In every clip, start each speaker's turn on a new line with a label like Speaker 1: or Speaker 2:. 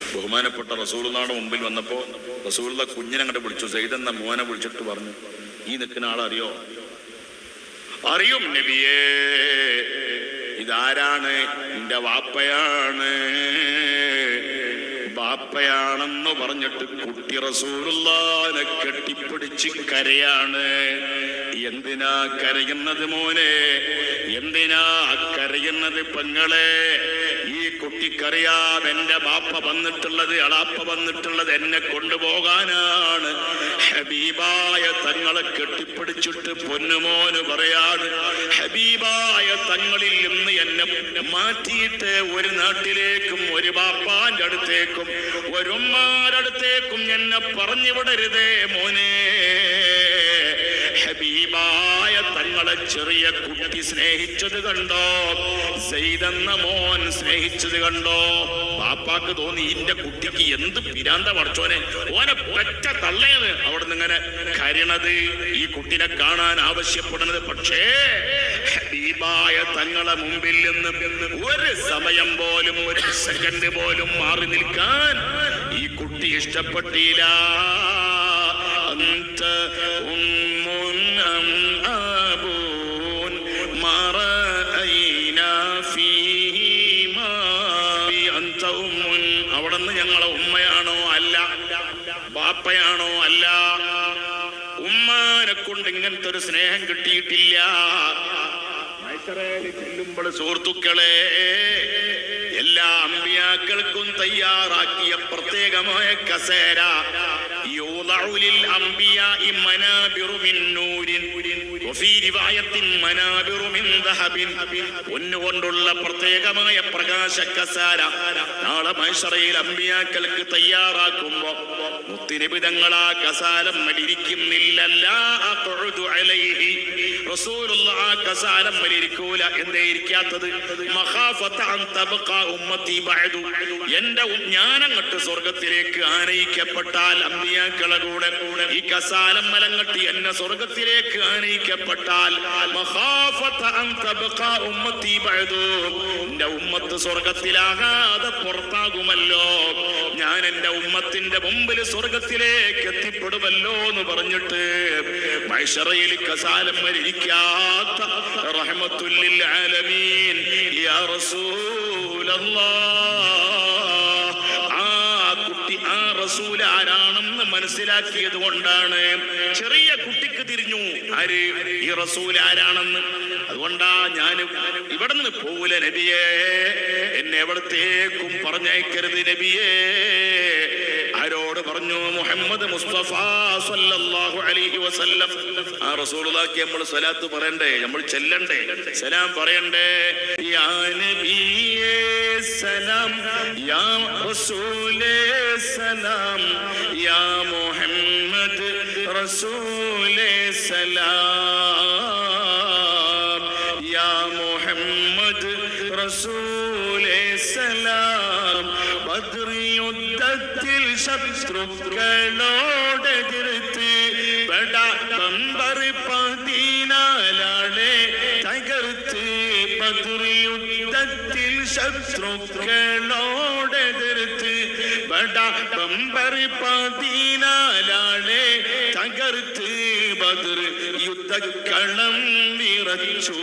Speaker 1: ബഹുമാനപ്പെട്ട റസൂൽനാടെ മുമ്പിൽ വന്നപ്പോൾ റസൂലുള്ള കുഞ്ഞിനെ അങ്ങോട്ട് വിളിച്ചു സെയ്തെന്ന മോനെ വിളിച്ചിട്ട് പറഞ്ഞു ഈ നിൽക്കുന്ന ആളറിയോ അറിയും നബിയേ ഇതാരാണ് എന്റെ വാപ്പയാണ് ബാപ്പയാണെന്ന് പറഞ്ഞിട്ട് കുട്ടി റസൂലുള്ളാനെ കെട്ടിപ്പിടിച്ച് കരയാണ് എന്തിനാ കരയുന്നത് മോനെ എന്തിനാ കരയുന്നത് പെങ്ങളെ ഈ കുട്ടിക്കറിയാം എന്റെ ബാപ്പ വന്നിട്ടുള്ളത് അളാപ്പ വന്നിട്ടുള്ളത് എന്നെ കൊണ്ടുപോകാനാണ് ഹബീബായ തങ്ങളെ കെട്ടിപ്പിടിച്ചിട്ട് പൊന്നുമോന് പറയാണ് ഹബീബായ തങ്ങളിൽ നിന്ന് എന്നെ മാറ്റിയിട്ട് ഒരു നാട്ടിലേക്കും ഒരു ബാപ്പാന്റെ അടുത്തേക്കും ഒരു ഉമ്മാരുടെ അടുത്തേക്കും എന്നെ പറഞ്ഞു വിടരുതേ മോനെ ഹബീബായ തങ്ങളെ ചെറിയ കുട്ടി സ്നേഹിച്ചത് കണ്ടോ സെയ്തെന്ന മോൻ സ്നേഹിച്ചത് കണ്ടോ പാപ്പാക്ക് തോന്നി ഇന്റെ കുട്ടിക്ക് എന്ത് പിരാന്ത പഠിച്ചോനെ ഓനെ പെറ്റ തള്ളേന്ന് അവിടെ നിന്ന് ഇങ്ങനെ കരണത് ഈ കുട്ടിനെ കാണാൻ ആവശ്യപ്പെടുന്നത് പക്ഷേ ഹബീബായ തങ്ങളെ മുമ്പിൽ നിന്ന് ഒരു സമയം പോലും ഒരു സെക്കൻഡ് പോലും മാറി നിൽക്കാൻ ഈ കുട്ടി ഇഷ്ടപ്പെട്ടില്ല أنت أم أم أب ما رأينا فيهما أنت أم അവിടെ നിന്ന് ഞങ്ങളെ ഉമ്മയാണോ അല്ല ബാപ്പയാണോ അല്ല ഉമ്മാനെ കൊണ്ട് ഇങ്ങനത്തെ ഒരു സ്നേഹം കിട്ടിയിട്ടില്ല മൈസറയിൽ ചെല്ലുമ്പോൾ സുഹൃത്തുക്കളെ എല്ലാ അമ്പിയാക്കൾക്കും തയ്യാറാക്കിയ പ്രത്യേകമായ കസേര يوضع للأنبياء منابر من نور وفي رواية منابر من ذهب പൊന്നുകൊണ്ടുള്ള പ്രത്യേകമായ പ്രകാശ കസാര നാളെ മൈസറയിൽ അമ്പിയാക്കൾക്ക് തയ്യാറാക്കുമ്പോ മുത്തിനിബിതങ്ങൾ ആ കസാലം മലിരിക്കുന്നില്ലല്ല റസൂലുള്ള ആ കസാലം മലിരിക്കൂല എന്തേ ഇരിക്കാത്തത് മഹാഫത്ത അൻ തബ്ഖ ഉമ്മത്തി ബഅദു എന്റെ ഉം- ഞാനങ്ങട്ട് സ്വർഗത്തിലേക്ക് ആനയിക്കപ്പെട്ടാൽ അമ്പിയാക്കളെ കൂടെ ഈ കസാലം മലങ്ങട്ടി എന്നെ സ്വർഗത്തിലേക്ക് ആനയിക്കപ്പെട്ടാൽ മഹാഫത്ത അൻ തബ്ഖ ഉമ്മത്തി ബഅദു എന്റെ ഉമ്മത്ത് സ്വർഗത്തിലാകാതെ പുറത്താകുമല്ലോ ഞാൻ എന്റെ ഉമ്മത്തിന്റെ മുമ്പിൽ സ്വർഗത്തിലേക്ക് എത്തിപ്പെടുമല്ലോ എന്ന് പറഞ്ഞിട്ട് മൈഷറയിൽ കസാലം വരിക്കാത്ത റഹ്മത്തുല്ലിൽ ആലമീൻ യാ റസൂലല്ലാഹ് ആ കുട്ടി ആ റസൂൽ ആരാണെന്ന് മനസ്സിലാക്കിയത് കൊണ്ടാണ് ചെറിയ കുട്ടിക്ക് തിരിഞ്ഞു ആര് ഈ റസൂൽ ആരാണെന്ന് അതുകൊണ്ടാ ഞാൻ ഇവിടെ നിന്ന് പോകൂല നബിയേ എന്നെ എവിടത്തേക്കും പറഞ്ഞയക്കരുത് നബിയേ ആരോട് പറഞ്ഞു മുഹമ്മദ് മുസ്തഫ സല്ലല്ലാഹു അലൈഹി വസല്ലം ആ റസൂലുള്ളാഹിക്ക് നമ്മൾ സ്വലാത്ത് പറയണ്ടേ നമ്മൾ ചെല്ലണ്ടേ സലാം പറയണ്ടേ യാ നബിയേ സലാം യാ റസൂലേ സലാം യാ മുഹമ്മദ് റസൂലേ സലാം യാ മുഹമ്മദ് റസൂലേ സലാം ബദ്ർ യുദ്ധത്തിൽ ശത്രുക്കളോടെതിർത്ത് പെട പമ്പർ പതിനാലാളെ തകർത്ത് ബദ്ർ യുദ്ധത്തിൽ ശത്രുക്കളോടെതിർത്ത് പെട പമ്പർ പതിനാലാളെ തകർത്ത് ബദ്ർ യുദ്ധക്കളം വിറച്ചു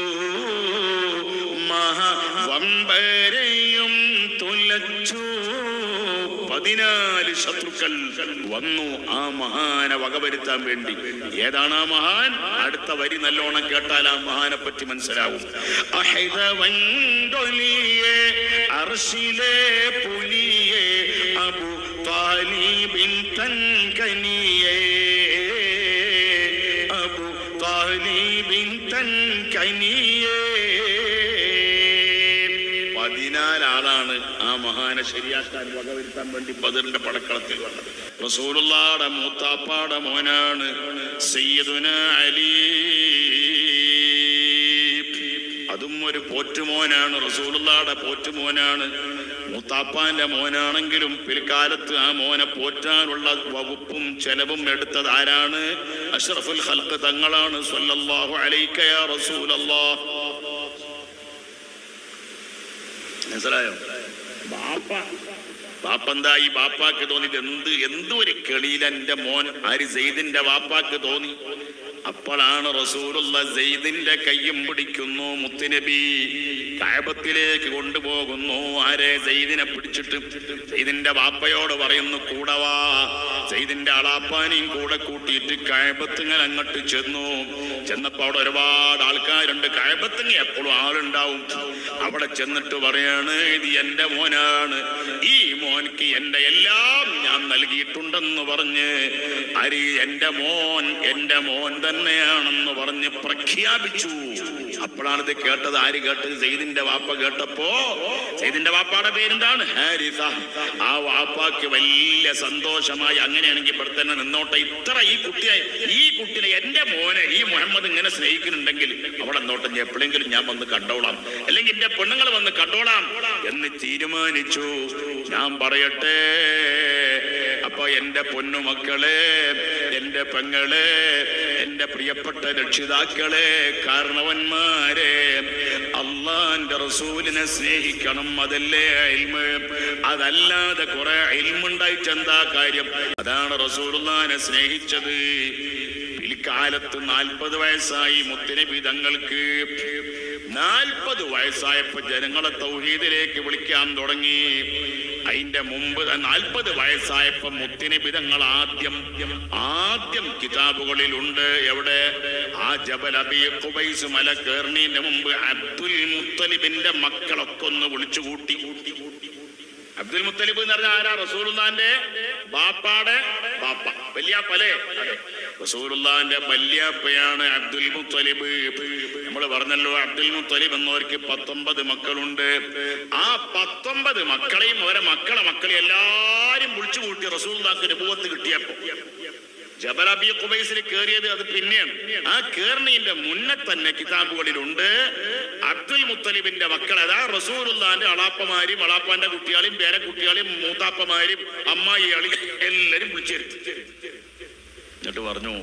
Speaker 1: മഹാവമ്പരെയും തുലച്ചു പതിനാല് ശത്രുക്കൾ വന്നു ആ മഹാനെ വകവരുത്താൻ വേണ്ടി ഏതാണ് ആ മഹാൻ അടുത്ത വരി നല്ലോണം കേട്ടാൽ ആ മഹാനെ പറ്റി മനസ്സിലാവും അഹിതവൻകൊലിയെ അർഷിലെ പുലിയെ അബു താലിബിൻ തൻകനിയേ അബു താലിബിൻ തൻകനിയേ പതിനാലാളാണ് ആ മഹാനെ ശരിയാക്കാൻ വകവരുത്താൻ വേണ്ടി ബദറിന്റെ പടക്കളത്തിൽ വന്നത് റസൂലുള്ളാടെ മൂത്താപ്പാടെ മോനാണ് സയ്യിദുന അലി അതും ഒരു പോറ്റുമോനാണ് റസൂലുള്ളാടെ പോറ്റുമോനാണ് മൂത്താപ്പാന്റെ മോനാണെങ്കിലും പിൽക്കാലത്ത് ആ മോനെ പോറ്റാനുള്ള വകുപ്പും ചെലവും എടുത്തത് ആരാണ് അഷ്റഫുൽ ഖൽഖ് തങ്ങളാണ് സ്വല്ലല്ലാഹു അലൈക യാ റസൂലല്ലാഹ് മനസ്സിലായോ ബാപ്പ ബാപ്പന്തായി ബാപ്പാക്ക് തോന്നിയത് എന്ത് എന്ത് ഒരു കെളിയിൽ എന്റെ മോൻ ആര് സെയ്ദിന്റെ ബാപ്പാക്ക് തോന്നി അപ്പോഴാണ് റസൂലുള്ള സെയ്ദിന്റെ കയ്യും പിടിക്കുന്നു മുത്തുനബി കായബത്തിലേക്ക് കൊണ്ടുപോകുന്നു ആരെ സെയ്ദിനെ പിടിച്ചിട്ട് സെയ്ദിന്റെ ബാപ്പയോട് പറയുന്നു കൂടവാ സെയ്ദിന്റെ അളാപ്പാനെയും കൂടെ കൂട്ടിയിട്ട് കായബത്തിങ്ങനെ അങ്ങോട്ട് ചെന്നു ചെന്നപ്പോ അവിടെ ഒരുപാട് ആൾക്കാരുണ്ട് കായബത്തിങ്ങ എപ്പോഴും ആളുണ്ടാവും അവിടെ ചെന്നിട്ട് പറയാണ് ഇത് എന്റെ മോനാണ് ഈ മോൻക്ക് എന്റെ എല്ലാം ഞാൻ നൽകിയിട്ടുണ്ടെന്ന് പറഞ്ഞ് അരി എന്റെ മോൻ എന്റെ മോൻ തന്നെയാണെന്ന് പറഞ്ഞ് പ്രഖ്യാപിച്ചു അപ്പോഴാണ് ഇത് കേട്ടത് ആര് കേട്ടത് സെയ്ദിന്റെ വാപ്പ കേട്ടപ്പോ സെയ്ദിന്റെ വാപ്പാടെ പേരെന്താണ് ഹാരിസ ആ വാപ്പാക്ക് വലിയ സന്തോഷമായി അങ്ങനെയാണെങ്കിൽ ഇവിടെ തന്നെ നിന്നോട്ടെ ഇത്ര ഈ കുട്ടിയെ ഈ കുട്ടിനെ എന്റെ മോനെ ഈ മുഹമ്മദ് ഇങ്ങനെ സ്നേഹിക്കുന്നുണ്ടെങ്കിൽ അവിടെ നിന്നോട്ടെ ഞാൻ എപ്പോഴെങ്കിലും ഞാൻ വന്ന് കണ്ടോളാം അല്ലെങ്കിൽ എന്റെ പെണ്ണുങ്ങൾ വന്ന് കണ്ടോളാം എന്ന് തീരുമാനിച്ചു ഞാൻ പറയട്ടെ അപ്പൊ എന്റെ പൊന്നുമക്കളെ എന്റെ പെങ്ങളെ എന്റെ പ്രിയപ്പെട്ട രക്ഷിതാക്കളെ കാരണവന്മാരെ അള്ളാന്റെ റസൂലിനെ സ്നേഹിക്കണം അതല്ലേ അയിൽമ് അതല്ലാതെ കുറെ അയിൽമുണ്ടായിട്ട് എന്താ കാര്യം അതാണ് റസൂലുള്ളാനെ സ്നേഹിച്ചത് പിൽക്കാലത്ത് നാൽപ്പത് വയസ്സായി മുത്തനബി തങ്ങൾക്ക് നാൽപ്പത് വയസ്സായപ്പോ ജനങ്ങളെ തൗഹീദിലേക്ക് വിളിക്കാൻ തുടങ്ങി അതിന്റെ മുമ്പ് നാൽപ്പത് വയസ്സായപ്പോ മുത്തിനബി തങ്ങൾ ആദ്യം ആദ്യം കിതാബുകളിലുണ്ട് എവിടെ ആ ജബൽ അബി ഖുബൈസ് മല കേറുന്നതിന്റെ മുമ്പ് അബ്ദുൽ മുത്തലിബിന്റെ മക്കളൊക്കെ ഒന്ന് വിളിച്ചു കൂട്ടി കൂട്ടി കൂട്ടി അബ്ദുൽ മുത്തലിബ് എന്ന് പറഞ്ഞാൽ ആരാ റസൂലുള്ളാന്റെ ബാപ്പാടെ ബാപ്പ വല്യാപ്പല്ലേ റസൂലുള്ളാന്റെ വല്യാപ്പയാണ് അബ്ദുൽ മുത്തലിബ് നമ്മൾ പറഞ്ഞല്ലോ അബ്ദുൽ മുത്തലിബ് എന്നവർക്ക് പത്തൊമ്പത് മക്കളുണ്ട് ആ പത്തൊമ്പത് മക്കളെയും അവരെ മക്കളെ മക്കളെ എല്ലാരും വിളിച്ചു കൂട്ടി റസൂലുള്ളാക്ക് രൂപത്ത് കിട്ടിയപ്പോ ജബൽ അബി ഖുബൈസിൽ കയറിയത് അത് പിന്നെയാണ് ആ കേർണീന്റെ മുന്നേ തന്നെ കിതാബുകളിലുണ്ട് അബ്ദുൽ മുത്തലിബിന്റെ മക്കൾ അതാ റസൂലുള്ളാന്റെ അളാപ്പമാരും അളാപ്പാന്റെ കുട്ടികളെയും പേരക്കുട്ടികളെയും മൂത്താപ്പമാരും അമ്മായിയാളെയും എല്ലാരും വിളിച്ചിരുത്തി എന്നിട്ട് പറഞ്ഞു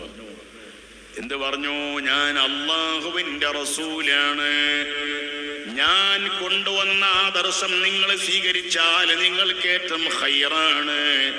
Speaker 1: എന്ത് പറഞ്ഞു ഞാൻ അള്ളാഹുവിന്റെ റസൂലാണ് ഞാൻ കൊണ്ടുവന്ന ആദർശം നിങ്ങൾ സ്വീകരിച്ചാൽ നിങ്ങൾക്കേറ്റം ഹൈറാണ്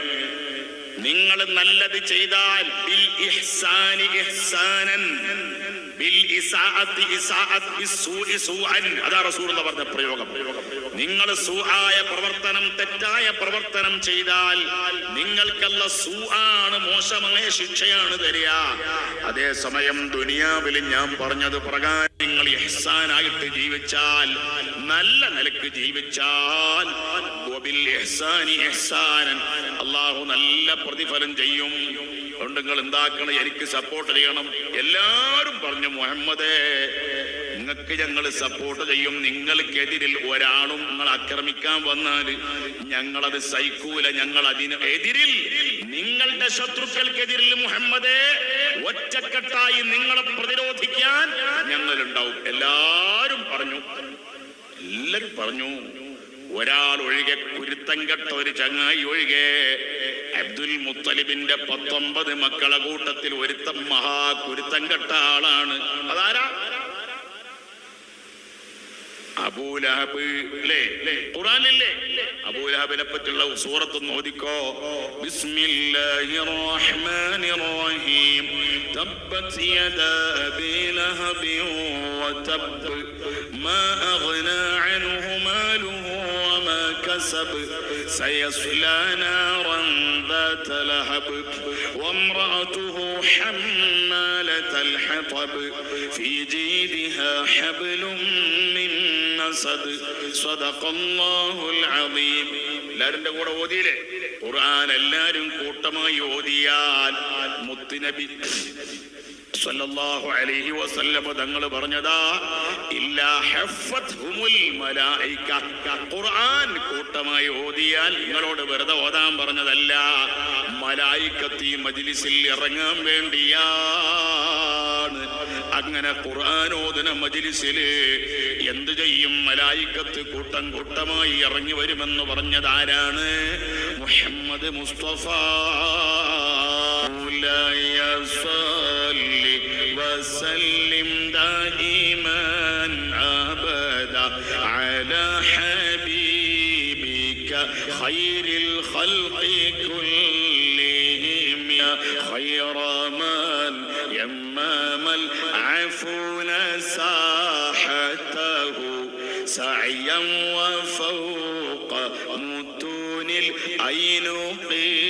Speaker 1: നിങ്ങൾ നല്ലത് ചെയ്താൽ ബിൽ ഇഹ്സാനി ഇഹ്സാനൻ ബിൽ ഇസാഅത്തി ഇസാഅത്ത് ബിസ്സൂഇ സൂഅൻ അതാ റസൂലുള്ള പറഞ്ഞ പ്രയോഗം നിങ്ങൾ സൂആയ പ്രവർത്തനം തെറ്റായ പ്രവർത്തനം ചെയ്താൽ നിങ്ങൾക്കല്ല സൂആണ് മോശമായ ശിക്ഷയാണ് തരിക അതേസമയം ദുനിയാവിൽ ഞാൻ പറഞ്ഞത് പ്രകാരം നിങ്ങൾ ഇഹ്സാനായിട്ട് ജീവിച്ചാൽ നല്ല നിലക്ക് ജീവിച്ചാൽ വബിൽ ഇഹ്സാനി ഇഹ്സാനൻ അള്ളാഹു നല്ല പ്രതിഫലം ചെയ്യും അതുകൊണ്ട് നിങ്ങൾ എന്താക്കണം എനിക്ക് സപ്പോർട്ട് ചെയ്യണം എല്ലാവരും പറഞ്ഞു മുഹമ്മദേ നിങ്ങൾക്ക് ഞങ്ങൾ സപ്പോർട്ട് ചെയ്യും നിങ്ങൾക്കെതിരിൽ ഒരാളും നിങ്ങൾ ആക്രമിക്കാൻ വന്നാൽ ഞങ്ങളത് സഹിക്കൂല ഞങ്ങൾ അതിന് എതിരിൽ നിങ്ങളുടെ ശത്രുക്കൾക്കെതിരിൽ മുഹമ്മദേ ഒറ്റക്കെട്ടായി നിങ്ങളെ പ്രതിരോധിക്കാൻ ഞങ്ങളുണ്ടാവും എല്ലാരും പറഞ്ഞു എല്ലാരും പറഞ്ഞു ഒരാൾ ഒഴികെ കുരുത്തം കെട്ട ഒരു ചങ്ങായി ഒഴികെ അബ്ദുൽ മുത്തലിബിന്റെ പത്തൊമ്പത് മക്കളെ കൂട്ടത്തിൽ ഒരുത്തം മഹാ കുരുത്തം കെട്ട ആളാണ് അതാരാ അബൂലഹബ് അല്ലേ ഖുറാനില്ലേ അബൂലഹബിനെ പറ്റിയുള്ള സൂറത്ത് ഓദിക്കോ ബിസ്മില്ലാഹിർ റഹ്മാനിർ റഹീം തബ്ബത് യദാ അബീ ലഹബിൻ വതബ് മാ അഗ്നാ അൻഹു മാലുഹു വമാ കസബ് സയസ്ലാ നാറൻ ذات لهب وامرأته حمالة الحطب في جيدها حبل من مسد صدق الله العظيم എല്ലാവരുടെ കൂടെ ഓതിയില്ലേ ഖുർആൻ എല്ലാരും കൂട്ടമായി ഓതിയാൽ മുത്തുനബി സല്ലല്ലാഹു അലൈഹി വസല്ലമ തങ്ങൾ പറഞ്ഞതാ ഇല്ലാ ഹഫത്ഹുമുൽ മലായിക ഖുർആൻ കൂട്ടമായി ഓതിയാൽ നിങ്ങളോട് വെറുതെ ഓതാൻ പറഞ്ഞതല്ല മലായിക്കത്തി മജ്ലിസിൽ ഇറങ്ങാൻ വേണ്ടിയാണ് അങ്ങനെ ഖുർആൻ ഓതുന മജ്ലിസില് എന്ത് ചെയ്യും മലായിക്കത്ത് കൂട്ടം കൂട്ടമായി ഇറങ്ങി വരുമെന്ന് പറഞ്ഞത് ആരാണ് മുഹമ്മദ് മുസ്തഫ مولاي صل وسلم دائما ابدا على حبيبك خير الخلق كلهم يا خير من يمام العفون ساحته سعيا وفوق متون العينق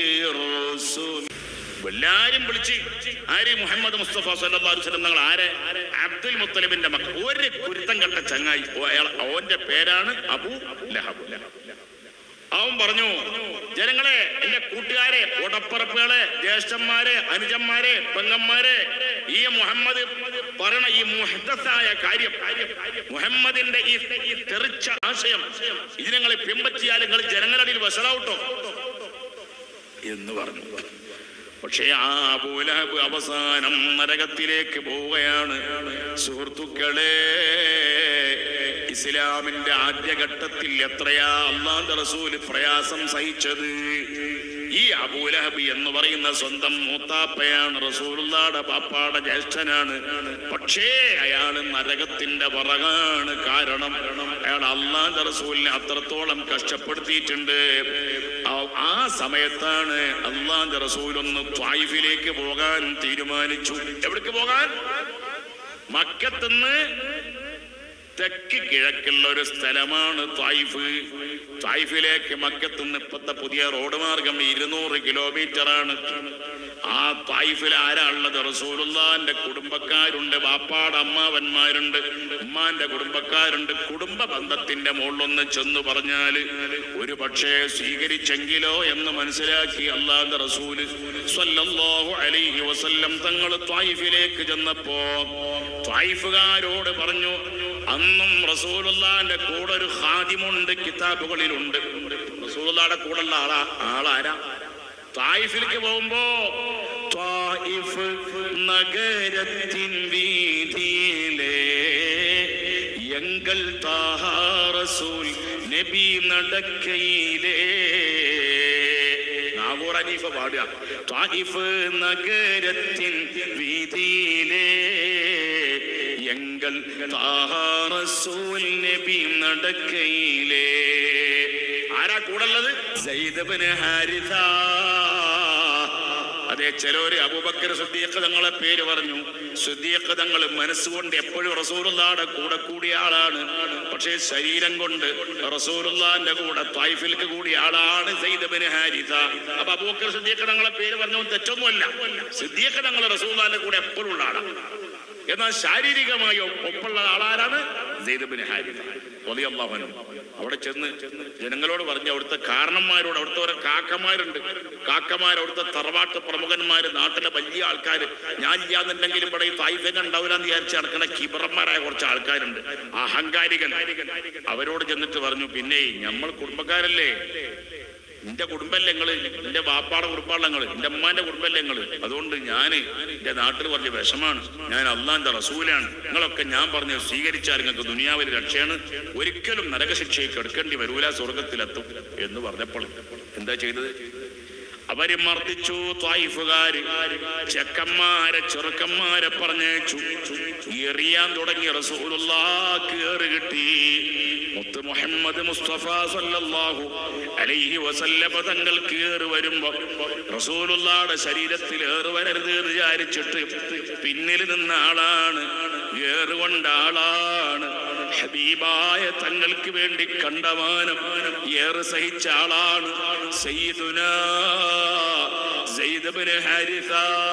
Speaker 1: الرسل എല്ലാരും വിളിച്ച് ആര് മുഹമ്മദ് മുസ്തഫ സല്ലല്ലാഹു അലൈഹി വസല്ലം തങ്ങൾ ആരെ അബ്ദുൽ മുത്തലിബിന്റെ മക്കൾ ഒരു കുരുത്തം കെട്ട ചങ്ങായി ഓ, അയാൾ അവന്റെ പേരാണ് അബു ലഹബ് അവൻ പറഞ്ഞു ജനങ്ങളെ എന്റെ കൂട്ടുകാരെ ഉടപ്പറപ്പുകളെ ജ്യേഷ്ഠന്മാരെ അനുജന്മാരെ പെങ്ങന്മാരെ ഈ മുഹമ്മദ് പറയണ ഈ മുഹദ്ദസായ കാര്യം മുഹമ്മദിന്റെ ഈ ഈ തെറിച്ച ആശയം ഇത് നിങ്ങൾ പിൻപറ്റിയാൽ നിങ്ങൾ ജനങ്ങളുടെ ഇടയിൽ വഷളാവട്ടോ എന്ന് പറഞ്ഞു പക്ഷേ ആ അബൂലഹബ് അവസാനം നരകത്തിലേക്ക് പോവുകയാണ് സുഹൃത്തുക്കളെ ഇസ്ലാമിന്റെ ആദ്യഘട്ടത്തിൽ എത്രയാ അള്ളാന്റെ റസൂല് പ്രയാസം സഹിച്ചത് ഈ അബൂലഹബ് എന്ന് പറയുന്ന സ്വന്തം മൂത്താപ്പയാണ് റസൂലുള്ളാടെ പാപ്പാടെ ജ്യേഷ്ഠനാണ് പക്ഷേ അയാൾ നരകത്തിന്റെ പറകാണ് കാരണം അയാൾ അള്ളാന്റെ റസൂലിനെ അത്രത്തോളം കഷ്ടപ്പെടുത്തിയിട്ടുണ്ട് ആ- ആ സമയത്താണ് അള്ളാന്റെ റസൂൽ ഒന്ന് ത്വായിഫിലേക്ക് പോകാൻ തീരുമാനിച്ചു എവിടേക്ക് പോകാൻ മക്കത്തുനിന്ന് തെക്ക് കിഴക്കുള്ള ഒരു സ്ഥലമാണ് തായിഫ് തായിഫിലേക്ക് മക്കത്തുനിന്ന് ഇപ്പത്തെ പുതിയ റോഡ് മാർഗം ഇരുന്നൂറ് കിലോമീറ്റർ ആണ് ആ തായിഫിൽ ആരാ ഉള്ളത് റസൂലുള്ളാന്റെ കുടുംബക്കാരുണ്ട് വാപ്പാട് അമ്മാവന്മാരുണ്ട് ഉമ്മാന്റെ കുടുംബക്കാരുണ്ട് കുടുംബ ബന്ധത്തിന്റെ മുകളിലൊന്ന് ചെന്ന് പറഞ്ഞാല് ഒരു പക്ഷേ സ്വീകരിച്ചെങ്കിലോ എന്ന് മനസ്സിലാക്കി അള്ളാന്റെ റസൂല് സ്വല്ലല്ലാഹു അലൈഹി വസല്ലം തങ്ങൾ ത്വായിഫിലേക്ക് ചെന്നപ്പോ ത്വായിഫുകാരോട് പറഞ്ഞു അന്നും റസൂലുള്ളാന്റെ കൂടെ ഒരു ഹാദിമുണ്ട് കിതാബുകളിലുണ്ട് റസൂലുള്ളാന്റെ കൂടെ ഉള്ള ആളാ ആളാരാ തായിഫിലേക്ക് പോകുമ്പോ ത്വായിഫ് നഗരത്തിൻ വീതിയിലേ എങ്കൽ താഹ റസൂൽ നബി നടക്കയിലേ നാഗൂർ അനീഫ പാടുക ത്വായിഫ് നഗരത്തിൻ വീതിയിലേ എങ്കൽ താഹ റസൂൽ നബി നടക്കയിലേ ആരാ കൂടുള്ളത് സൈദബിന് ഹാരിഥ അതെ ചിലര് അബൂബക്കർ സുദ്ദീഖ് തങ്ങളെ പേര് പറഞ്ഞു സുദ്ദീഖ് തങ്ങൾ മനസ്സുകൊണ്ട് എപ്പോഴും റസൂലുള്ളാടെ കൂടെ കൂടിയ ആളാണ് പക്ഷേ ശരീരം കൊണ്ട് റസൂലുള്ളാന്റെ കൂടെ തായ്ഫിലേക്ക് കൂടിയ ആളാണ് സൈദബിന് ഹാരിഥ അപ്പൊ അബൂബക്കർ സുദ്ദീഖ് തങ്ങളെ പേര് പറഞ്ഞു തെറ്റൊന്നുമല്ല സുദ്ദീഖ് തങ്ങൾ റസൂലുള്ളാന്റെ കൂടെ എപ്പോഴും ഉള്ള ആളാണ് എന്നാൽ ശാരീരികമായി ഒപ്പുള്ള ആളാരാണ് സെയ്ദബിന് ഹാരിഥ റളിയല്ലാഹു അൻഹു. അവിടെ ചെന്ന് ജനങ്ങളോട് പറഞ്ഞ് അവിടുത്തെ കാരണന്മാരോട് അവിടുത്തെ ഓരോ കാക്കമാരുണ്ട് കാക്കമാർ അവിടുത്തെ തറവാട്ട് പ്രമുഖന്മാര് നാട്ടിലെ വലിയ ആൾക്കാർ ഞാൻ ഇല്ലാന്നുണ്ടെങ്കിൽ ഇവിടെ ഈ തായ്ഫന്നെ ഉണ്ടാവില്ല എന്ന് വിചാരിച്ച് നടക്കുന്ന കിബറന്മാരായ കുറച്ച് ആൾക്കാരുണ്ട് അഹങ്കാരികൾ അവരോട് ചെന്നിട്ട് പറഞ്ഞു പിന്നെ നമ്മൾ കുടുംബക്കാരല്ലേ എന്റെ കുടുംബല്ലേ നിങ്ങള് എന്റെ ബാപ്പാടെ കുടുംബാണ് നിങ്ങള് എന്റെ അമ്മാന്റെ കുടുംബല്ലേ നിങ്ങള് അതുകൊണ്ട് ഞാന് എന്റെ നാട്ടിൽ പറഞ്ഞ വിഷമാണ് ഞാൻ അള്ളാന്റെ റസൂലാണ് നിങ്ങളൊക്കെ ഞാൻ പറഞ്ഞ് സ്വീകരിച്ചാൽ നിങ്ങൾക്ക് ദുനിയാവിൽ രക്ഷയാണ് ഒരിക്കലും നരകശിക്ഷയ്ക്ക് എടുക്കേണ്ടി വരൂല സ്വർഗത്തിലെത്തും എന്ന് പറഞ്ഞപ്പോൾ എന്താ ചെയ്തത് അവര് മർദ്ദിച്ചു ത്വായിഫുകാര് ചെക്കന്മാരെ ചെറുക്കന്മാരെ പറഞ്ഞയച്ചു എറിയാൻ തുടങ്ങി റസൂലുള്ളാക്ക് ഏറ് കിട്ടി മുത്ത് മുഹമ്മദ് മുസ്തഫ സല്ലല്ലാഹു അലൈഹി വസല്ലമ തങ്ങൾക്ക് ഏറ് വരുമ്പോ റസൂലുള്ളാടെ ശരീരത്തിൽ ഏറ് വരരുത് എന്ന് വിചാരിച്ചിട്ട് പിന്നിൽ നിന്ന ആളാണ് ഏറ് കൊണ്ട ആളാണ് ഹബീബായ തങ്ങൾക്ക് വേണ്ടി കണ്ടമാനം ഏറെ സഹിച്ച ആളാണ് സയ്യിദുന സെയ്ദ് ഇബ്നു ഹാരിസ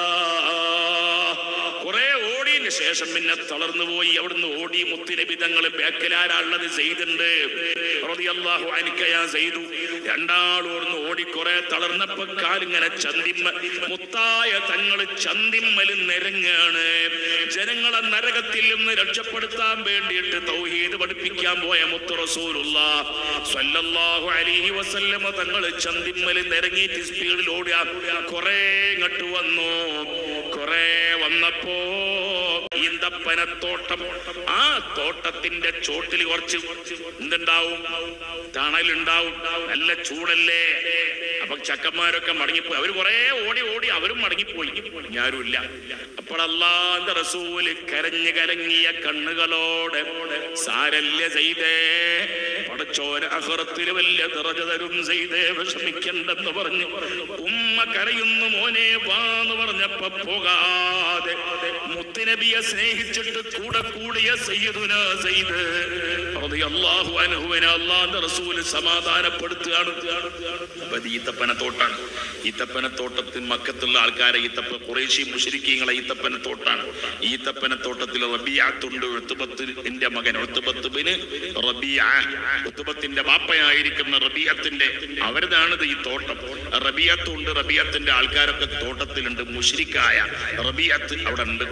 Speaker 1: കുറെ ഓടിയതിന് ശേഷം പിന്നെ തളർന്നു പോയി അവിടുന്ന് ഓടി മുത്തുനബി തങ്ങൾ ബേക്കലാരുള്ളത് ചെയ്തുണ്ട് റളിയല്ലാഹു അൻക യാ സെയ്ദു രണ്ടാളോർന്ന് ഓടി കുറെ തളർന്നപ്പോ കാലിങ്ങനെ ചന്തിമ്മ മുത്തായ തങ്ങൾ ചന്തിമ്മല് നിരങ്ങാണ് ജനങ്ങളെ നരകത്തിൽ നിന്ന് രക്ഷപ്പെടുത്താൻ വേണ്ടിയിട്ട് തൗഹീദ് പഠിപ്പിക്കാൻ പോയ മുത്ത് റസൂലുള്ള സ്വല്ലല്ലാഹു അലൈഹി വസല്ലമ തങ്ങൾ ചന്തിമ്മല് നിരങ്ങിയിട്ട് സ്പീഡിൽ ഓടിയ കുറെ ഇങ്ങോട്ട് വന്നു കുറെ വന്നപ്പോ ഈന്തപ്പനത്തോട്ടം ആ തോട്ടത്തിന്റെ ചോട്ടിൽ കുറച്ച് എന്തുണ്ടാവും തണലുണ്ടാവും നല്ല ചൂടല്ലേ അപ്പൊ അപ്പൊ ചക്കന്മാരൊക്കെ മടങ്ങിപ്പോയി അവർ കുറെ ഓടി ഓടി അവരും മടങ്ങിപ്പോയി ഞാരുമില്ല അപ്പോൾ അള്ളാന്റെ റസൂല് കരഞ്ഞു കലങ്ങിയ കണ്ണുകളോടെ സാരല്യ ചെയ്തേ പടച്ചോര അഹറത്തിന് വലിയ നിറഞ്ഞ തരും ചെയ്തേ വിഷമിക്കണ്ടെന്ന് പറഞ്ഞു ഉമ്മ കരയുന്നു മോനെ വാന്ന് പറഞ്ഞപ്പോ പോകാതെ മുത്തുനബിയെ സ്നേഹിച്ചിട്ട് കൂടെ കൂടിയ സയ്യിദുന സയ്യിദ് റളിയല്ലാഹു അൻഹുവിനെ അള്ളാന്റെ റസൂല് സമാധാനപ്പെടുത്തുകയാണ് അപ്പൊ ഇത് ഈത്തപ്പനത്തോട്ടാണ് ഈത്തപ്പനത്തോട്ടത്തിൽ മക്കത്തുള്ള ആൾക്കാരെ ഈത്തപ്പ കുറേശ്ശി മുഷരിക്കീങ്ങളെ ഈത്തപ്പനത്തോട്ടാണ് ഈത്തപ്പനത്തോട്ടത്തിൽ റബിയാത്തുണ്ട് ഉത്തുബത്തിന്റെ മകൻ ഉത്തുബത്തുബിന് റബിയ ഉത്തുബത്തിന്റെ ബാപ്പയായിരിക്കുന്ന റബിയത്തിന്റെ അവരതാണിത് ഈ തോട്ടം റബിയത്തുണ്ട് റബിയത്തിന്റെ ആൾക്കാരൊക്കെ തോട്ടത്തിലുണ്ട് മുഷരിക്കായ റബിയത്ത് അവിടെ ഉണ്ട്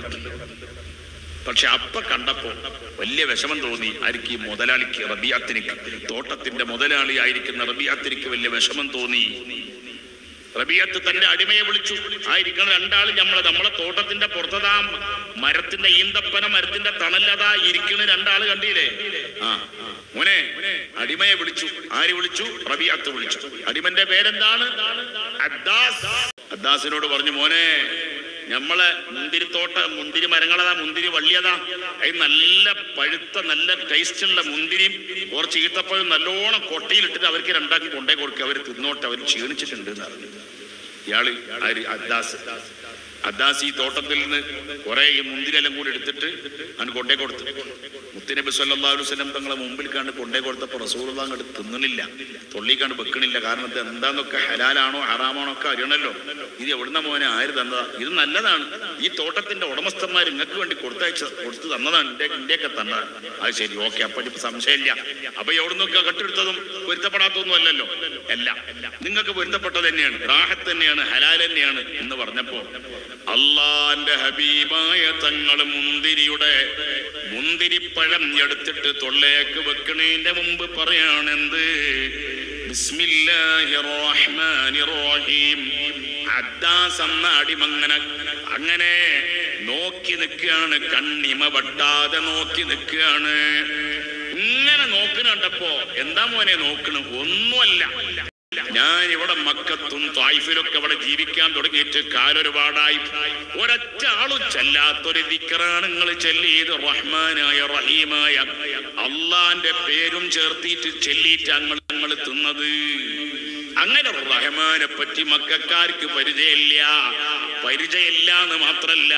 Speaker 1: പക്ഷെ അപ്പ കണ്ടപ്പോ വലിയ വിഷമം തോന്നി ആർക്ക് ഈ മുതലാളിക്ക് റബിയാത്തിനിക്ക് തോട്ടത്തിന്റെ മുതലാളി ആയിരിക്കുന്ന റബിയാത്തിനിക്ക് വലിയ വിഷമം തോന്നി റബിയത്ത് തന്റെ അടിമയെ വിളിച്ചു ആയിരിക്കണം രണ്ടാളും നമ്മളെ നമ്മളെ തോട്ടത്തിന്റെ പുറത്തതാ മരത്തിന്റെ ഈന്തപ്പന മരത്തിന്റെ തണലതാ ഇരിക്കണ രണ്ടാള് കണ്ടില്ലേ ആ മോനെ അടിമയെ വിളിച്ചു ആര് വിളിച്ചു റബിയാത്ത് വിളിച്ചു അടിമന്റെ പേരെന്താണ് അദ്ദാസ് അദ്ദാസിനോട് പറഞ്ഞു മോനെ നമ്മളെ മുന്തിരിത്തോട്ട മുന്തിരി മരങ്ങളതാ മുന്തിരി വള്ളിയതാ അത് നല്ല പഴുത്ത നല്ല ടേസ്റ്റ് ഉള്ള മുന്തിരിയും കുറച്ച് ഈത്തപ്പഴം നല്ലോണം കൊട്ടയിലിട്ടിട്ട് അവർക്ക് രണ്ടാക്കി കൊണ്ടേ കൊടുക്കുക അവർ തിന്നോട്ടെ അവർ ക്ഷീണിച്ചിട്ടുണ്ട് എന്ന് പറഞ്ഞു ഇയാള് ആര് അദ്ദാസ് അദ്ദാസ് ഈ തോട്ടത്തിൽ നിന്ന് കുറെ ഈ മുന്തിരിയെല്ലാം കൂടി എടുത്തിട്ട് അവന് കൊണ്ടേ കൊടുത്തു മുത്തുനബി സല്ലല്ലാഹു അലൈഹി വസല്ലം തങ്ങളെ മുമ്പിൽ കണ്ട് കൊണ്ടേ കൊടുത്തപ്പോൾ റസൂലുള്ള അങ്ങോട്ട് തിന്നണില്ല തൊള്ളിക്കാണ്ട് വെക്കണില്ല കാരണം ഇത് എന്താന്നൊക്കെ ഹലാലാണോ ഹറാമാണോ ഒക്കെ അറിയണല്ലോ ഇത് എവിടുന്ന മോനെ ആര് തന്നതാ ഇത് നല്ലതാണ് ഈ തോട്ടത്തിന്റെ ഉടമസ്ഥന്മാർ നിങ്ങൾക്ക് വേണ്ടി കൊടുത്തയച്ച കൊടുത്തു തന്നതാണ് എന്റെ ഇന്ത്യയൊക്കെ തന്നതാണ് അത് ശരി ഓക്കെ അപ്പൊ ഇപ്പൊ സംശയമില്ല അപ്പൊ എവിടുന്നൊക്കെ കെട്ടെടുത്തതും പൊരുത്തപ്പെടാത്തൊന്നും അല്ലല്ലോ അല്ല നിങ്ങൾക്ക് പൊരുത്തപ്പെട്ടത് തന്നെയാണ് റാഹത്ത് തന്നെയാണ് ഹലാൽ തന്നെയാണ് എന്ന് പറഞ്ഞപ്പോ അള്ളാന്റെ ഹബീബായ തങ്ങൾ മുന്തിരിയുടെ മുന്തിരിപ്പഴം എടുത്തിട്ട് തൊള്ളേക്ക് വെക്കണേന്റെ മുമ്പ് പറയാണെന്ത് ബിസ്മില്ലാഹിർ റഹ്മാനിർ റഹീം അദ്ദാസ് എന്ന അടിമങ്ങനെ അങ്ങനെ നോക്കി നിൽക്കുകയാണ് കണ്ണിമ വട്ടാതെ നോക്കി നിൽക്കുകയാണ് ഇങ്ങനെ നോക്കണുണ്ടപ്പോ എന്താ മോനെ നോക്കണ് ഒന്നുമല്ല ഞാൻ ഇവിടെ മക്കത്തും തായ്ഫിലൊക്കെ അവിടെ ജീവിക്കാൻ തുടങ്ങിയിട്ട് കാലൊരുപാടായി ഒരൊറ്റ ആളും ചെല്ലാത്തൊരു ദിക്കറാണ് നിങ്ങൾ ചെല്ലിയത് റഹ്മാനായ റഹീമായ അള്ളാന്റെ പേരും ചേർത്തിട്ട് ചെല്ലിയിട്ട് ഞങ്ങൾ ഞങ്ങൾ തിന്നത് അങ്ങനെ റഹ്മാനെ പറ്റി മക്കാർക്ക് പരിചയമില്ല പരിചയമില്ല എന്ന് മാത്രല്ല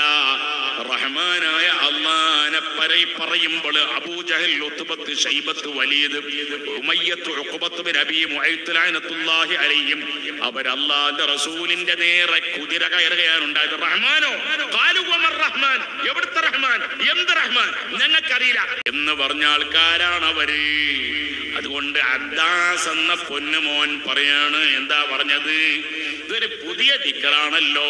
Speaker 1: റഹ്മാനായ അള്ളാനെ പരയി പറയുമ്പോൾ Abu Jahl Utbah Shaybah Walid Umayyah Uqbah bin Abi Mu'ayt ലഅനത്തുല്ലാഹി അലൈഹിം അവർ അള്ളാന്റെ റസൂലിന്റെ നേരെ കുതിര കയറുകയാണ് ഉണ്ടായത് റഹ്മാനോ ഖാലു വമർ റഹ്മാൻ എവിടുത്തെ റഹ്മാൻ എന്ത് റഹ്മാൻ ഞങ്ങൾക്കറിയില്ല എന്ന് പറഞ്ഞ ആൾക്കാരാണ് അവര് അതുകൊണ്ട് അദ്ദാസ് എന്ന പൊന്നുമോൻ പറയാണ് എന്താ പറഞ്ഞത് ഇതൊരു പുതിയ ദിക്കറാണല്ലോ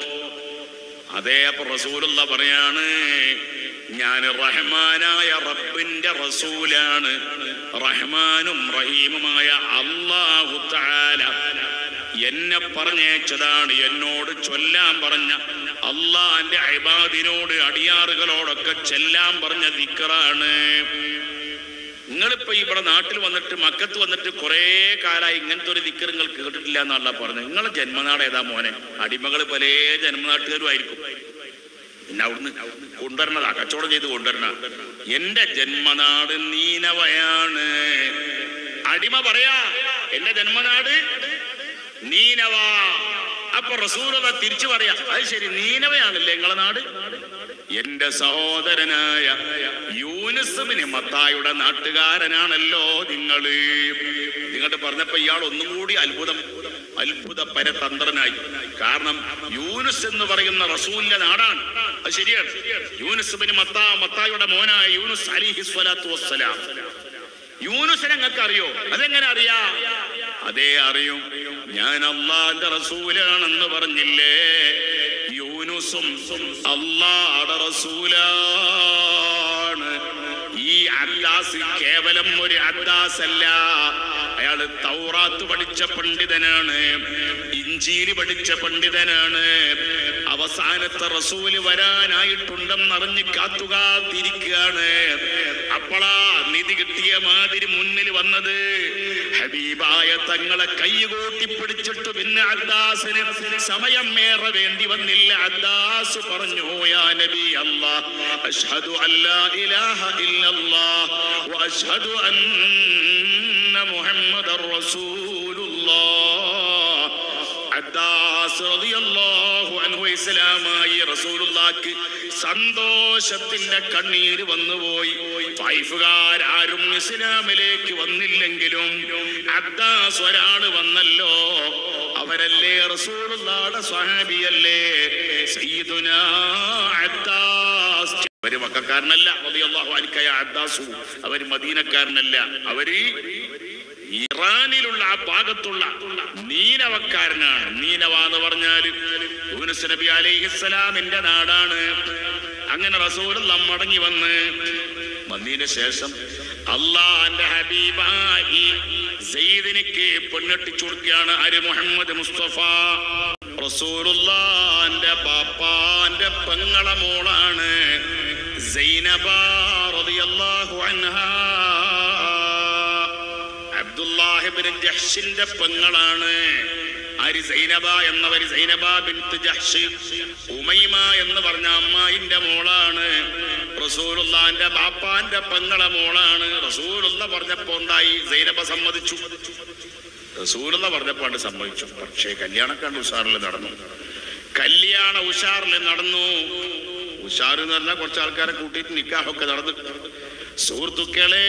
Speaker 1: അതേ അപ്പൊ റസൂലുള്ള പറയാണ് ഞാൻ റഹ്മാനായ റബ്ബിന്റെ റസൂലാണ് റഹ്മാനും റഹീമുമായ അള്ളാഹു തആല എന്നെ പറഞ്ഞേച്ചതാണ് എന്നോട് ചൊല്ലാൻ പറഞ്ഞ അള്ളാന്റെ അൈബാദിനോട് അടിയാറുകളോടൊക്കെ ചെല്ലാൻ പറഞ്ഞ ദിക്കറാണ് നിങ്ങളിപ്പോ ഇവിടെ നാട്ടിൽ വന്നിട്ട് മക്കത്ത് വന്നിട്ട് കുറെ കാലമായി ഇങ്ങനത്തെ ഒരു ദിക്കർ നിങ്ങൾ കേട്ടിട്ടില്ല എന്നുള്ള പറഞ്ഞത് നിങ്ങളെ ജന്മനാട് ഏതാ മോനെ അടിമകൾ പല ജന്മനാട്ടുകാരും ആയിരിക്കും പിന്നെ അവിടുന്ന് കൊണ്ടുവരണതാ കച്ചവടം ചെയ്ത് കൊണ്ടുവരണ എന്റെ ജന്മനാട് നീനവയാണ് അടിമ പറയാ എന്റെ ജന്മനാട് നീനവ അപ്പൊ റസൂലത തിരിച്ചു പറയാ അത് ശരി നീനവയാണല്ലേ നിങ്ങളെ നാട് എന്റെ സഹോദരനായ യൂനിസുബിന് മത്തായുടെ നാട്ടുകാരനാണല്ലോ നിങ്ങള് നിങ്ങളുടെ പറഞ്ഞപ്പോ ഇയാൾ ഒന്നും കൂടി അത്ഭുതം അത്ഭുത പരതന്ത്രനായി കാരണം യൂനുസ് എന്ന് പറയുന്ന റസൂലിന്റെ നാടാണ് അത് ശരിയാണ് യൂനുസുബിന് മത്താ മത്തായുടെ മോനായ യൂനുസ് അലിഹി സ്വലാത്തു വസ്സലാം യൂനുസിനെ നിങ്ങൾക്ക് അറിയോ അതെങ്ങനെ അറിയാ അതേ അറിയും ഞാൻ അള്ളാന്റെ റസൂലാണെന്ന് പറഞ്ഞില്ലേ യൂനുസും അള്ളാടെ റസൂലാണ് ഈ അദ്ദാസ് കേവലം ഒരു അദ്ദാസ് അല്ല അയാള് തൗറാത്ത് പഠിച്ച പണ്ഡിതനാണ് ഇഞ്ചീല് പഠിച്ച പണ്ഡിതനാണ് അവസാനത്തെ റസൂല് വരാനായിട്ടുണ്ടെന്നറിഞ്ഞ് കാത്തുകാത്തിരിക്കുകയാണ് അപ്പോളാ നിധി കിട്ടിയ മാതിരി മുന്നിൽ വന്നത് ഹബീബായ തങ്ങളെ കൈകൂട്ടി പിടിച്ചിട്ട് പിന്നെ അദ്ദാസിന് സമയം ഏറെ വേണ്ടി വന്നില്ല അദ്ദാസ് പറഞ്ഞു യാ നബി അല്ലാഹ് അഷ്ഹദു അല്ലാ ഇലാഹ ഇല്ലല്ലാഹ് വഅഷ്ഹദു അന്ന മുഹമ്മദർ റസൂലുള്ളാഹ് അദ്ദാസ് റളിയല്ലാഹു അൻഹു ഇസ്ലാമായി റസൂലുള്ളാഹിക്ക് സന്തോഷത്തിന്റെ കണ്ണീര് വന്നുപോയി ഫൈഫുകാരും ഇസ്ലാമിലേക്ക് വന്നില്ലെങ്കിലും അദ്ദാസ് ഒരാള് വന്നല്ലോ അവരല്ലേ റസൂലുള്ളാടെ സ്വഹാബിയല്ലേ സയ്യിദുനാ അദ്ദാസ് അവര് മക്കാരനല്ല റളിയല്ലാഹു അൻഹു അദ്ദാസു അവര് മദീനക്കാരനല്ല അവര് ഇറാനിലുള്ള ആ ഭാഗത്തുള്ള നീനവക്കാരനാണ് നീനവ എന്ന് പറഞ്ഞാൽ യൂനുസ് നബി അലൈഹിസ്സലാമിന്റെ നാടാണ് അങ്ങനെ റസൂൽ മടങ്ങി വന്ന് വന്നതിന് ശേഷം അള്ളാന്റെ ഹബീബായി സെയ്ദിനിക്ക് പെണ്ണെട്ടിച്ചു കൊടുക്കുകയാണ് ആര് മുഹമ്മദ് മുസ്തഫ റസൂലുള്ളാന്റെ പാപ്പാന്റെ പെങ്ങളെ മോളാണ് സൈനബ റളിയല്ലാഹു അൻഹാ അബ്ദുല്ലാഹിബിൻ ജഹ്ഷിന്റെ പെങ്ങളാണ് ആര് സൈനബ എന്നവര് സൈനബ ബിൻത്ത് ജഹ്ഷ് ഉമൈമ എന്ന് പറഞ്ഞ അമ്മായിന്റെ മോളാണ് റസൂലുള്ളാന്റെ ബാപ്പാന്റെ പെങ്ങളെ മോളാണ് റസൂലുള്ള പറഞ്ഞപ്പോ എന്തായി സൈനബ സമ്മതിച്ചു റസൂലുള്ള പറഞ്ഞപ്പോ ആണ് സമ്മതിച്ചു പക്ഷേ കല്യാണക്കാണ്ട് ഉഷാറിൽ നടന്നു കല്യാണ ഉഷാറിൽ നടന്നു ഉഷാർ എന്ന് പറഞ്ഞാൽ കുറച്ച് ആൾക്കാരെ കൂട്ടിയിട്ട് നിക്കാഹൊക്കെ നടന്നു സുഹൃത്തുക്കളെ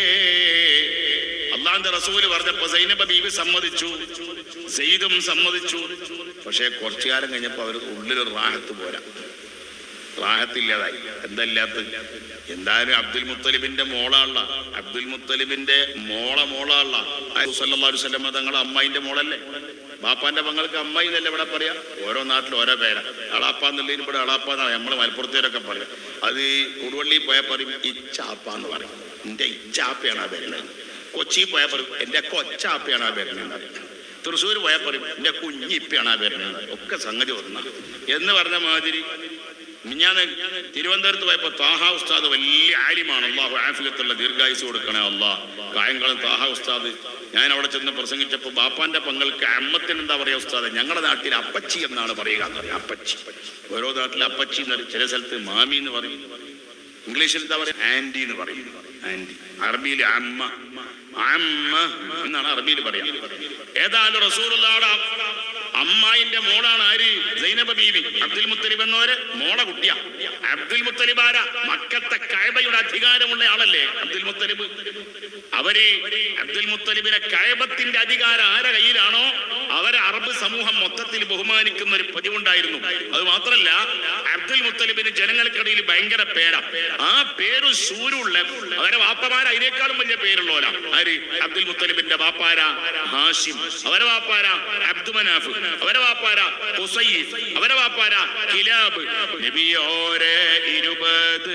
Speaker 1: അള്ളാന്റെ റസൂല് പറഞ്ഞപ്പോ സൈനബ ബീവി സമ്മതിച്ചു സെയ്ദും സമ്മതിച്ചു പക്ഷേ കുറച്ചു കാലം കഴിഞ്ഞപ്പോ അവർ ഉള്ളിലൊരു റാഹത്ത് പോരാ റാഹത്തില്ലാതായി എന്തല്ലാത്ത എന്തായാലും അബ്ദുൽ മുത്തലിബിന്റെ മോളാള്ള അബ്ദുൽ മുത്തലിബിന്റെ മോള മോളാള്ള സല്ലാസ്വല്ലമ്മ തങ്ങളെ അമ്മായിന്റെ മോളല്ലേ ബാപ്പാന്റെ പങ്ങൾക്ക് അമ്മായി എന്നല്ലേ ഇവിടെ പറയാ ഓരോ നാട്ടിലും ഓരോ പേരാ അളാപ്പ എന്നുള്ളതിന് ഇവിടെ അളാപ്പ എന്നാണ് നമ്മള് മലപ്പുറത്തേരൊക്കെ പറയാം അത് കൊടുവള്ളി പോയാൽ പറയും ഇച്ചാപ്പ എന്ന് പറയും എന്റെ ഇച്ചാപ്പയാണ് ആ വരുന്നത് കൊച്ചി പോയാൽ പറയും എന്റെ കൊച്ചാപ്പയാണ് ആ വരുന്നത് തൃശ്ശൂർ പോയാൽ പറയും എന്റെ കുഞ്ഞിപ്പയാണ് ആ വരുന്നത് ഒക്കെ സംഗതി ഒന്നാ എന്ന് പറഞ്ഞ മാതിരി ഞാൻ തിരുവനന്തപുരത്ത് പോയപ്പോ താഹ ഉസ്താദ് വലിയ ആലിമാണ് അള്ളാഹു ആഫിയത്തുള്ള ദീർഘായുസ് കൊടുക്കണേ അള്ളാഹ് കായംകുളം താഹ ഉസ്താദ് ഞാൻ അവിടെ ചെന്ന് പ്രസംഗിച്ചപ്പോൾ ബാപ്പാന്റെ പങ്ങൾക്ക് അമ്മത്തിന് എന്താ പറയാ ഉസ്താദ് ഞങ്ങളുടെ നാട്ടിൽ അപ്പച്ചി എന്നാണ് പറയുക എന്ന് പറയും അപ്പച്ചി ഓരോ നാട്ടിൽ അപ്പച്ചി എന്ന് പറയും ചില സ്ഥലത്ത് മാമി എന്ന് പറയും ഇംഗ്ലീഷിൽ എന്താ പറയുക ആന്റി എന്ന് പറയും ആന്റി അറബിയിൽ അമ്മ അമ്മ എന്നാണ് അറബിയിൽ പറയാ ഏതായാലും റസൂറുള്ളാടെ അമ്മായിന്റെ മോളാണ് ആര് സൈനബ ബീവി അബ്ദുൽ മുത്തലിബ് എന്നവര് മോളെ കുട്ടിയാ അബ്ദുൽ മുത്തലിബ് ആരാ മക്കത്തെ കഴബയുടെ അധികാരമുള്ള ആളല്ലേ അബ്ദുൽ മുത്തലിബ് അവര് അബ്ദുൽ മുത്തലിബിനെ കഴബത്തിന്റെ അധികാരം ആരെ കയ്യിലാണോ അവരെ അറബ് സമൂഹം മൊത്തത്തിൽ ബഹുമാനിക്കുന്ന ഒരു പതിവുണ്ടായിരുന്നു അത് മാത്രല്ല അബ്ദുൽ മുത്തലിബിന് ജനങ്ങൾക്കിടയിൽ ഭയങ്കര പേരാ ആ പേര് സൂരുള്ള അവരെ വാപ്പമാര അതിനേക്കാളും വലിയ പേരുള്ളവരാ ആര് അബ്ദുൽ മുത്തലിബിന്റെ വാപ്പാര ഹാഷിം അവരെ വാപ്പാര അബ്ദുമനാഫ് അവരെ വാപ്പാര ഹുസൈ അവരെ വാപ്പാര കിലാബ് നബിയോരെ ഇരുപത്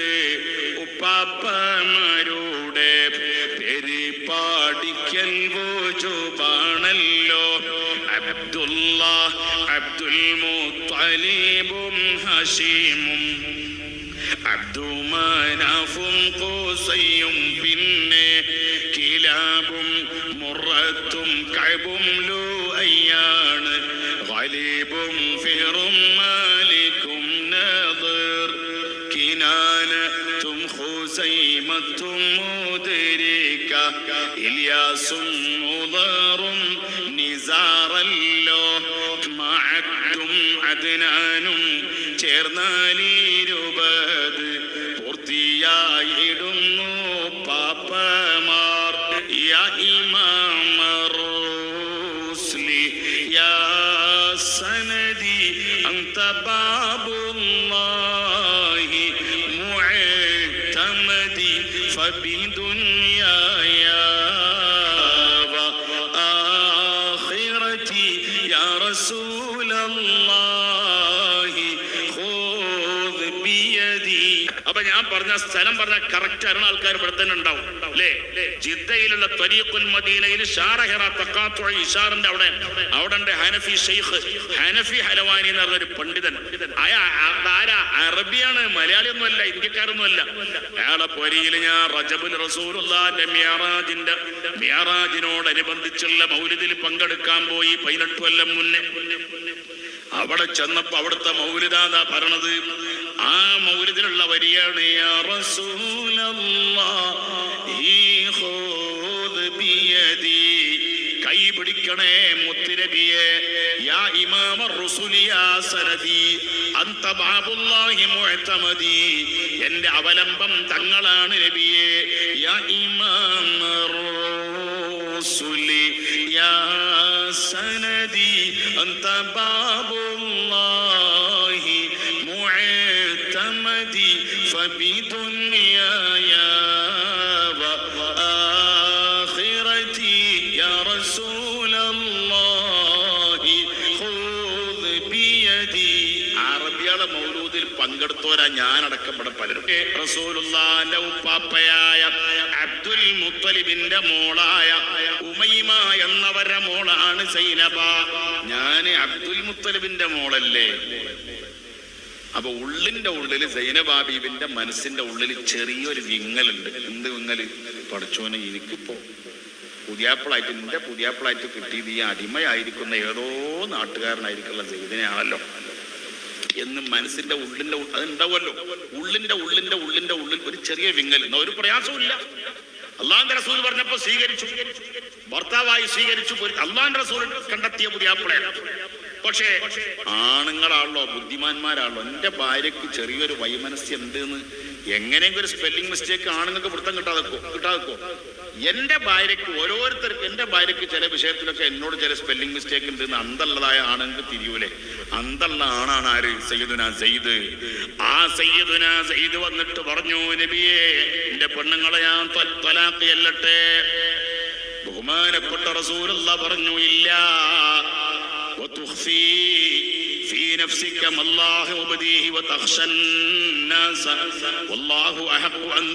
Speaker 1: ഉപ്പാപ്പമാരുടെ പേര് പാടിക്കൽ വോജുബാണല്ലോ അബ്ദുള്ള അബ്ദുൽ മുത്തലിബും ഹഷീമും അബ്ദുമനാഫും കോസയും പിന്നെ കിലാബും മുറത്തും കൈബും ലോ അയ്യാണ് ഖലീബും ഫിറും മാലിക്കും നദർ കിനാനത്തും ഖുസൈമത്തും മുദ്രിക ഇല്യാസും മുദറും നിസാറല്ലോ മഅത്തും അദ്നാനും ചേർന്നാലിരുപത് പൂർത്തിയായിടുന്നു പാപ്പമാർ യാ ഇമാമർ റൂസ്ലി യാ സനദി അന്ത ബാബുല്ലാഹി മുഅ്തമദി فبدنياي وآخرتي يا رسول الله خذ بيدي അപ്പൊ ഞാൻ പറഞ്ഞ സ്ഥലം പറഞ്ഞ കറക്റ്റ് അറിയുന്ന ആൾക്കാർ ഇവിടെ തന്നെ ഉണ്ടാവും അല്ലേ ജിദ്ദയിലുള്ള ത്വരീഖുൽ മദീനയിൽ ഷാറഹിറ തഖാത്തുഅ ഇഷാറിന്റെ അവിടെ അവിടെ ഉണ്ട് ഹനഫി ഷെയ്ഖ് ഹനഫി ഹലവാനി എന്ന് പറഞ്ഞ ഒരു പണ്ഡിതൻ അയാ ആരാ അറബിയാണ് മലയാളിയൊന്നുമല്ല ഇന്ത്യക്കാരൊന്നുമല്ല അയാളെ പൊരിയിൽ ഞാൻ റജബുൽ റസൂലുള്ളാന്റെ മിയറാജിന്റെ മിയറാജിനോടനുബന്ധിച്ചുള്ള മൗലിദിൽ പങ്കെടുക്കാൻ പോയി പതിനെട്ട് കൊല്ലം മുന്നേ അവിടെ ചെന്നപ്പോ അവിടുത്തെ മൗലിദാതാ പറയണത് ആ മൗലിദിലുള്ള വരിയാണ് യാ റസൂലല്ലാഹി ഖുദ് ബിയദി. കൈ പിടിക്കണേ മുത്തുനബിയെ യാ ഇമാമ റുസുലി യാ സനദി അന്ത ബാബുല്ലാഹി മുഅ്തമദി എന്റെ അവലംബം തങ്ങളാണ് നബിയെ യാ ഇമാമ الرسل يا سندي أنت باب الله معتمدي فبدنياي وآخرتي يا رسول الله خذ بيدي അറബിയുടെ മൗലൂദിൽ പങ്കെടുത്തവരാ ഞാനടക്കം ഇവിടെ പലരും റസൂലുള്ളാന്റെ ഉപ്പാപ്പയായ അബ്ദുൽ മുത്തലിബിന്റെ മോളായ ഉമൈമ എന്നവരുടെ മോളാണ് സൈനബ ഞാൻ അബ്ദുൽ മുത്തലിബിന്റെ മോളല്ലേ അപ്പൊ ഉള്ളിന്റെ ഉള്ളില് സൈനബാബീബിന്റെ മനസ്സിന്റെ ഉള്ളിൽ ചെറിയൊരു വിങ്ങലുണ്ട് എന്ത് വിങ്ങല് പഠിച്ചോനെ എനിക്കിപ്പോ പുതിയാപ്പിളായിട്ട് നിന്റെ പുതിയാപ്പിളായിട്ട് കിട്ടിയത് ഈ അടിമയായിരിക്കുന്ന ഏതോ നാട്ടുകാരനായിരിക്കുള്ള സൈദിനെയാണല്ലോ എന്ന് മനസ്സിന്റെ ഉള്ളിന്റെ ഉൾ- അതുണ്ടാവുമല്ലോ ഉള്ളിന്റെ ഉള്ളിന്റെ ഉള്ളിന്റെ ഉള്ളിൽ ഒരു ചെറിയ വിങ്ങൽ എന്നാ ഒരു പ്രയാസവും അള്ളാന്റെ റസൂൽ പറഞ്ഞപ്പോ സ്വീകരിച്ചു ഭർത്താവായി സ്വീകരിച്ചു അള്ളാന്റെ റസൂൽ കണ്ടെത്തിയ പുതിയാപ്പിളയാണ് പക്ഷേ ആണുങ്ങളാണല്ലോ ബുദ്ധിമാന്മാരാണല്ലോ എന്റെ ഭാര്യക്ക് ചെറിയൊരു വൈമനസ്യം ഉണ്ട് എന്ന് എങ്ങനെയെങ്കിലും ഒരു സ്പെല്ലിംഗ് മിസ്റ്റേക്ക് ആണുങ്ങൾക്ക് വൃത്തം കിട്ടാതെക്കോ കിട്ടാതെക്കോ എന്റെ ഭാര്യക്ക് ഓരോരുത്തർക്ക് എന്റെ ഭാര്യക്ക് ചില വിഷയത്തിലൊക്കെ എന്നോട് ചില സ്പെല്ലിംഗ് മിസ്റ്റേക്ക് ഉണ്ട് എന്ന് അന്തള്ളതായ ആണെങ്കിൽ തിരിയൂലേ അന്തള്ള ആണാണ് ആര് സയ്യിദുന സെയ്ദ് ആ സയ്യിദുന സെയ്ദ് വന്നിട്ട് പറഞ്ഞു നബിയെ എന്റെ പെണ്ണുങ്ങളെ ഞാൻ ത്വ- ത്വലാഖ് ചെല്ലട്ടെ ബഹുമാനപ്പെട്ട റസൂലുള്ള പറഞ്ഞു ഇല്ല وتخفي في نفسك ما الله مبديه وتخشى الناس والله أحق أن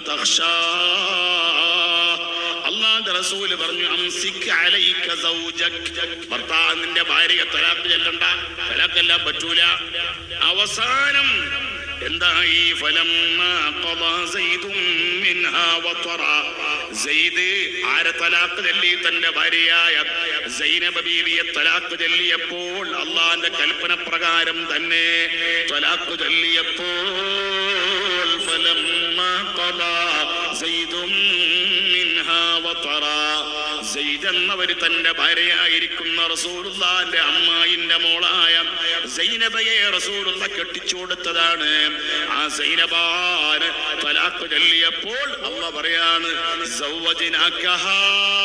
Speaker 1: تخشاه അള്ളാന്റെ റസൂല് പറഞ്ഞു അംസിക്ക് അലൈക സൗജക് ഭർത്താവ് നിന്റെ ഭാര്യയെ തലാക്ക് ചെല്ലണ്ട തലാക്കെല്ലാം പറ്റൂല അവസാനം എന്തായി ഫലം ആരെ തലാക്ക് ചൊല്ലി തന്റെ ഭാര്യയായ സൈനബ ബീവിയെ തലാക്ക് ചൊല്ലിയപ്പോൾ അള്ളാന്റെ കൽപ്പന പ്രകാരം തന്നെ തലാക്ക് ചൊല്ലിയപ്പോൾ ഫലം എന്നവര് തന്റെ ഭാര്യയായിരിക്കുന്ന റസൂലുള്ളാന്റെ അമ്മായിന്റെ മോളായ സൈനബയെ റസൂലുള്ള കെട്ടിച്ചു കൊടുത്തതാണ് ആ സൈനബാന് തലാക്ക് ചൊല്ലിയപ്പോൾ അള്ള പറയാണ് സൗവജിനാക്കഹാ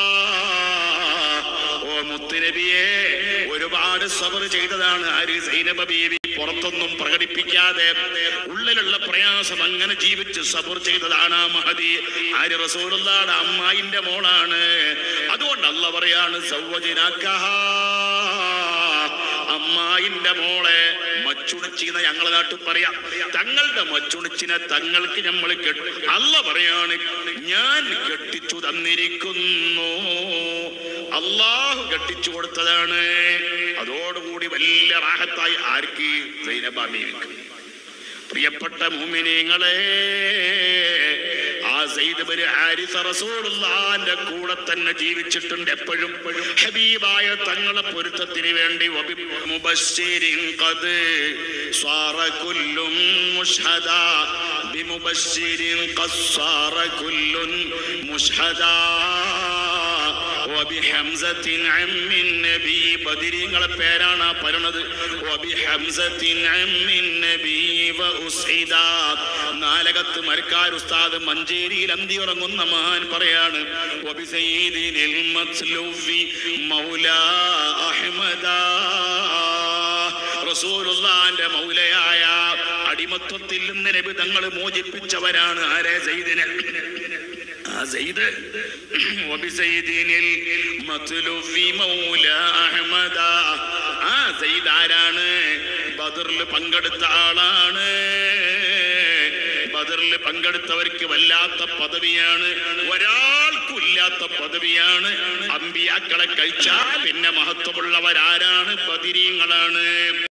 Speaker 1: ഓ മുത്തുനബിയെ ഒരുപാട് സബർ ചെയ്തതാണ് ആര് സൈനബ ബീവി പുറത്തൊന്നും പ്രകടിപ്പിക്കാതെ ഉള്ളിലുള്ള പ്രയാസം അങ്ങനെ ജീവിച്ച് സബർ ചെയ്തതാണ് ആ മഹതി ആര് റസൂലുള്ളാടെ അമ്മായിന്റെ മോളാണ് അതുകൊണ്ട് അല്ല പറയാണ് സൗവജിനാക്കഹാ അമ്മായിന്റെ മോളെ മച്ചുണിച്ചിന്ന് ഞങ്ങളെ നാട്ടിൽ പറയാം തങ്ങളുടെ മച്ചുണിച്ചിനെ തങ്ങൾക്ക് നമ്മൾ കെട്ടു അല്ല പറയാണ് ഞാൻ കെട്ടിച്ചു തന്നിരിക്കുന്നു അള്ളാഹു കെട്ടിച്ചു കൊടുത്തതാണ് അതോടുകൂടി വലിയ റാഹത്തായി ആർക്ക് സൈനബാബിക്ക് പ്രിയപ്പെട്ട മുമിനീങ്ങളെ ആ സെയ്ദ് ബിൻ ഹാരിസ റസൂലുള്ളാന്റെ കൂടെ തന്നെ ജീവിച്ചിട്ടുണ്ട് എപ്പോഴും ഹബീബായ തങ്ങളെ പൊരുത്തത്തിന് വേണ്ടി വബി മുബശ്ശിരിൻ ഖദ് صار كل مشهدا بمبشر قد صار كل مشهدا وبحمزة عم النبي ബദിരീങ്ങളെ പേരാണ് ആ പറയണത് وبحمزة عم النبي وأسعد നാലകത്ത് മരക്കാർ ഉസ്താദ് മഞ്ചേരിയിൽ അന്തി ഉറങ്ങുന്ന മഹാൻ പറയാണ് وبسيدنا المطلوب مولى أحمد റസൂലുള്ളാന്റെ മൗലയായ അടിമത്വത്തിൽ നിന്ന് നബി തങ്ങൾ മോചിപ്പിച്ചവരാണ് ആരെ സെയ്ദിനെ ആ സെയ്ദ് വബിസയ്യിദിനിൽ മത്ലുഫി മൗല അഹ്മദ ആ സെയ്ദ് ആരാണ് ബദറിൽ പങ്കെടുത്ത ആളാണ് ബദറിൽ പങ്കെടുത്തവർക്ക് വല്ലാത്ത പദവിയാണ് ഒരാൾക്കും ഇല്ലാത്ത പദവിയാണ് അമ്പിയാക്കളെ കഴിച്ചാൽ പിന്നെ മഹത്വമുള്ളവരാരാണ് ബദിരീങ്ങളാണ്